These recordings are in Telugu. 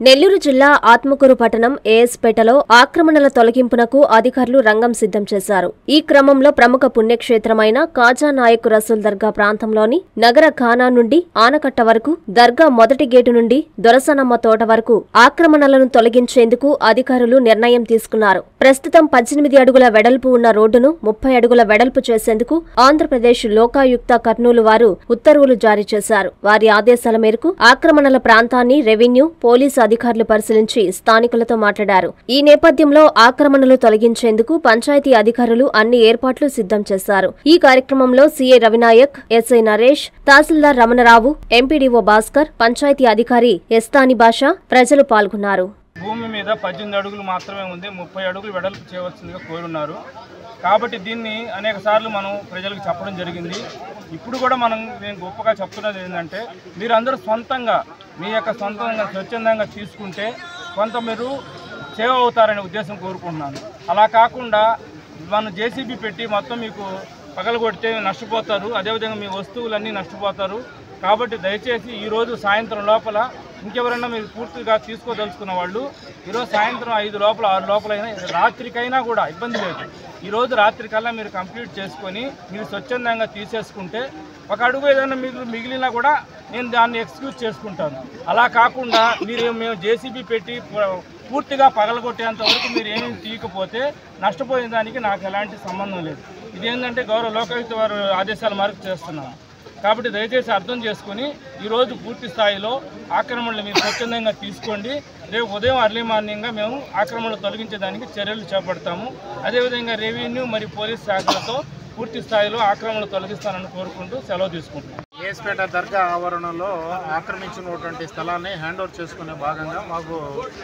నెల్లూరు జిల్లా ఆత్మకూరు పట్టణం ఏఎస్పేటలో ఆక్రమణల తొలగింపునకు అధికారులు రంగం సిద్ధం చేశారు ఈ క్రమంలో ప్రముఖ పుణ్యక్షేత్రమైన కాజా నాయక్ రసూల్ దర్గా ప్రాంతంలోని నగర ఖానా నుండి ఆనకట్ట వరకు దర్గా మొదటి గేటు నుండి దొరసనమ్మ తోట వరకు ఆక్రమణలను తొలగించేందుకు అధికారులు నిర్ణయం తీసుకున్నారు ప్రస్తుతం పద్దెనిమిది అడుగుల వెడల్పు ఉన్న రోడ్డును ముప్పై అడుగుల వెడల్పు చేసేందుకు ఆంధ్రప్రదేశ్ లోకాయుక్త కర్నూలు వారు ఉత్తర్వులు జారీ చేశారు వారి ఆదేశాల మేరకు ఆక్రమణల ప్రాంతాన్ని రెవెన్యూ పోలీసు అధికారులు పరిశీలించి స్థానికులతో మాట్లాడారు ఈ నేపథ్యంలో ఆక్రమణలు తొలగించేందుకు పంచాయతీ అధికారులు అన్ని ఏర్పాట్లు సిద్ధం చేశారు ఈ కార్యక్రమంలో సీఏ రవినాయక్ ఎస్ఐ నరేష్ తహసీల్దార్ రమణరావు ఎంపీడీఓ భాస్కర్ పంచాయతీ అధికారి ఎస్తాని భాష ప్రజలు పాల్గొన్నారు భూమి మీద పద్దెనిమిది అడుగులు మాత్రమే ఉంది ముప్పై అడుగులు వెడల్పు చేయవలసిందిగా కోరున్నారు కాబట్టి దీన్ని అనేక సార్లు మనం ప్రజలకు చెప్పడం జరిగింది ఇప్పుడు కూడా మనం నేను గొప్పగా చెప్తున్నది ఏంటంటే మీరందరూ సొంతంగా మీ యొక్క సొంతంగా స్వచ్ఛందంగా తీసుకుంటే కొంత మీరు సేవ్ అవుతారనే ఉద్దేశం కోరుకుంటున్నాను అలా కాకుండా మనం జేసీబీ పెట్టి మొత్తం మీకు పగలగొడితే నష్టపోతారు అదేవిధంగా మీ వస్తువులన్నీ నష్టపోతారు కాబట్టి దయచేసి ఈరోజు సాయంత్రం లోపల ఇంకెవరైనా మీరు పూర్తిగా తీసుకోదలుచుకున్న వాళ్ళు ఈరోజు సాయంత్రం ఐదు లోపల ఆరు లోపల అయినా రాత్రికైనా కూడా ఇబ్బంది లేదు ఈరోజు రాత్రికల్లా మీరు కంప్లీట్ చేసుకొని మీరు స్వచ్ఛందంగా తీసేసుకుంటే ఒక అడుగు ఏదైనా మిగిలి మిగిలినా కూడా నేను దాన్ని ఎక్స్క్యూజ్ చేసుకుంటాను అలా కాకుండా మీరు మేము జేసీబీ పెట్టి ప- పూర్తిగా పగలగొట్టేంత వరకు మీరు ఏమీ తీయకపోతే నష్టపోయిన దానికి నాకు ఎలాంటి సంబంధం లేదు ఇదేంటంటే గౌరవ లోకాయుక్త వారు ఆదేశాల మేరకు చేస్తున్నాము కాబట్టి దయచేసి అర్థం చేసుకొని ఈరోజు పూర్తి స్థాయిలో ఆక్రమణలు మీరు స్వచ్ఛందంగా తీసుకోండి రేపు ఉదయం అర్లీ మార్నింగ్గా మేము ఆక్రమణలు తొలగించేదానికి చర్యలు చేపడతాము అదేవిధంగా రెవెన్యూ మరియు పోలీస్ శాఖలతో పూర్తి స్థాయిలో ఆక్రమణలు తొలగిస్తానని కోరుకుంటూ సెలవు తీసుకుంటున్నాం ఏస్పేట దర్గా ఆవరణలో ఆక్రమించినటువంటి స్థలాన్ని హ్యాండ్ ఓవర్ చేసుకునే భాగంగా మాకు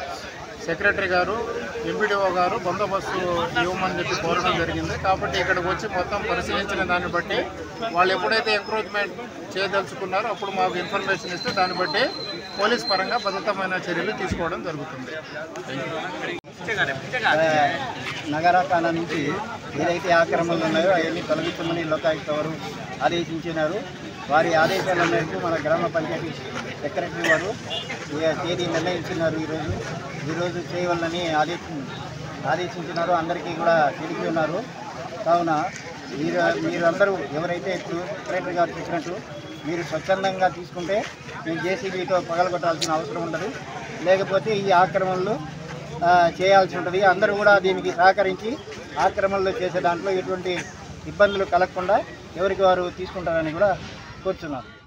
సెక్రటరీ గారు ఎంపీడీఓ గారు బందోబస్తు ఇవ్వమని చెప్పి కోరడం జరిగింది కాబట్టి ఇక్కడికి వచ్చి మొత్తం పరిశీలించిన దాన్ని బట్టి వాళ్ళు ఎప్పుడైతే ఎంక్రోచ్మెంట్ చేయదలుచుకున్నారో అప్పుడు మాకు ఇన్ఫర్మేషన్ ఇస్తే దాన్ని బట్టి పోలీస్ పరంగా భద్రతమైన చర్యలు తీసుకోవడం జరుగుతుంది నగరకాల నుంచి ఏదైతే ఆక్రమణలు ఉన్నాయో అవన్నీ తొలగించమని లోకాయుక్త వారు ఆదేశించినారు వారి ఆదేశాల మేరకు మన గ్రామ పంచాయతీ సెక్రటరీ వారు ఈ తేదీ నిర్ణయించినారు ఈరోజు ఈరోజు చేయవాలని ఆదేశి ఆదేశించినారో అందరికీ కూడా తెలిపి ఉన్నారు కావున మీరు మీరందరూ ఎవరైతే ఇప్పుడు సెక్రటరీ గారు చెప్పినట్టు మీరు స్వచ్ఛందంగా తీసుకుంటే మీరు జేసీబీతో పగలగొట్టాల్సిన అవసరం ఉండదు లేకపోతే ఈ ఆక్రమణలు ఆ, చేయాల్సి ఉంటుంది అందరూ కూడా దీనికి సహకరించి ఆక్రమణలు చేసే దాంట్లో ఎటువంటి ఇబ్బందులు కలగకుండా ఎవరికి వారు తీసుకుంటారని కూడా కోరుచున్నాను